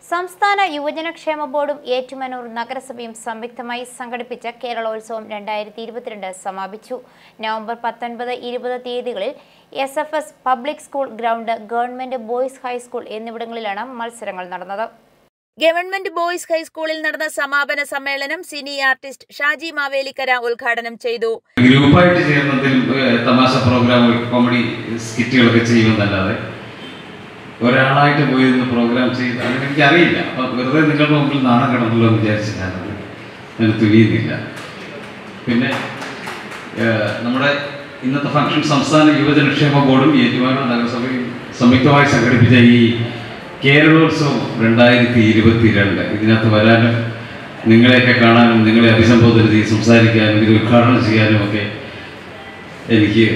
സംസ്ഥാന യുവജനക്ഷേമ ബോർഡും ഏറ്റുമാനൂർ നഗരസഭയും സംയുക്തമായി സംഘടിപ്പിച്ച കേരളോത്സവം രണ്ടായിരത്തി ഇരുപത്തിരണ്ട് സമാപിച്ചു നവംബർ പത്തൊൻപത് ഇരുപത് തീയതികളിൽ S F S public school ground government boys high school എന്നിവിടങ്ങളിലാണ് മത്സരങ്ങൾ നടന്നത് ഗവൺമെന്റ് ബോയ്സ് ഹൈസ്കൂളിൽ നടന്ന സമാപന സമ്മേളനം സിനി ആർട്ടിസ്റ്റ് ഷാജി മാവേലിക്കര ഉദ്ഘാടനം ചെയ്തു ഗ്രൂപ്പായിട്ട് ചേർന്നതിൽ ഏഹ്, തമാശ പ്രോഗ്രാമുകൾ കോമഡി സ്കിറ്റുകളൊക്കെ ചെയ്യുമെന്നല്ലാതെ ഒരാളായിട്ട് പോയി നിന്ന് പ്രോഗ്രാം ചെയ്ത് അങ്ങനെ എനിക്കറിയില്ല അപ്പം വെറുതെ നിങ്ങളുടെ മുമ്പിൽ നാണം കിടന്നല്ലോ എന്ന് വിചാരിച്ച് ഞാനത് ഞാൻ തുനിയുന്നില്ല പിന്നെ ഏഹ്, നമ്മുടെ ഇന്നത്തെ ഫംഗ്ഷൻ സംസ്ഥാന യുവജനക്ഷേമ ബോർഡും ഏറ്റുമാനൂർ നഗരസഭയും സംയുക്തമായി സംഘടിപ്പിച്ച ഈ കേരളോത്സവം രണ്ടായിരത്തി ഇരുപത്തിരണ്ട് ഇതിനകത്ത് വരാനും നിങ്ങളെയൊക്കെ കാണാനും നിങ്ങളെ അഭിസംബോധന ചെയ്ത് സംസാരിക്കാനും ഇത് ഉദ്ഘാടനം ചെയ്യാനും ഒക്കെ എനിക്ക്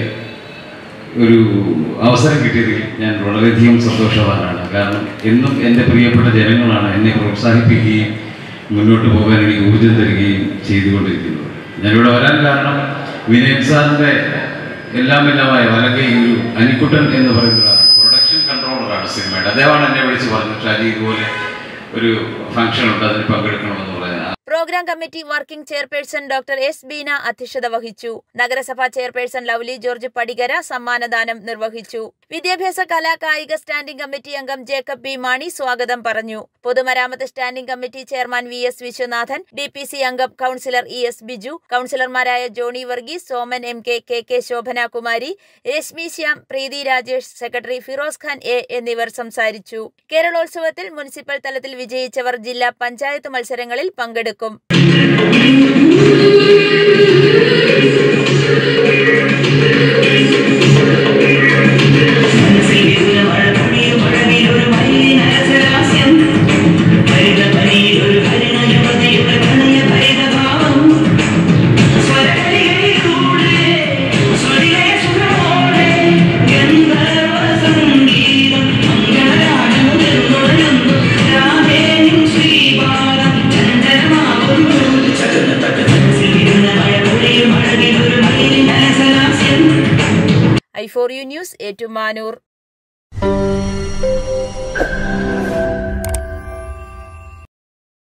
ഒരു അവസരം കിട്ടിയതിൽ ഞാൻ വളരെയധികം സന്തോഷവാനാണ് കാരണം എന്നും എൻ്റെ പ്രിയപ്പെട്ട ജനങ്ങളാണ് എന്നെ പ്രോത്സാഹിപ്പിക്കുകയും മുന്നോട്ട് പോകാൻ എനിക്ക് ഊർജ്ജം തരികയും ചെയ്തുകൊണ്ടിരിക്കുന്നത് ഞാനിവിടെ വരാൻ കാരണം വിനയൻ സാറിൻ്റെ എല്ലാം എല്ലാമായ വലകൈ ഒരു അനിക്കുട്ടൻ എന്ന് പറയുന്നതാണ് പ്രൊഡക്ഷൻ കൺട്രോളറാണ് സിനിമയുടെ അദ്ദേഹമാണ് എന്നെ വിളിച്ച് പറഞ്ഞത് ഷാജി ഇതുപോലെ ഒരു ഫംഗ്ഷൻ ഉണ്ട് അതിന് പങ്കെടുക്കണമെന്ന് പറഞ്ഞത് programme committee working chairperson doctor S Beena അധ്യക്ഷത വഹിച്ചു നഗരസഭാ ചെയർപേഴ്സൺ ലവ്ലി ജോർജ് പടികര സമ്മാനദാനം നിർവഹിച്ചു വിദ്യാഭ്യാസ കലാ കായിക സ്റ്റാൻഡിംഗ് കമ്മിറ്റി അംഗം ജേക്കബ് ബി മാണി സ്വാഗതം പറഞ്ഞു പൊതുമരാമത്ത് standing committee chairman V S Viswanathan D P C അംഗം കൌൺസിലർ ഇ എസ് ബിജു കൌൺസിലർമാരായ Johny Varghese Soman M K K K Shobhana Kumari Rashmi Shyam Preethi Rajesh secretary Firoz Khan A എന്നിവർ സംസാരിച്ചു കേരളോത്സവത്തിൽ മുനിസിപ്പൽ തലത്തിൽ വിജയിച്ചവർ ജില്ലാ പഞ്ചായത്ത് മത്സരങ്ങളിൽ പങ്കെടുക്കും I four U news Ettumanoor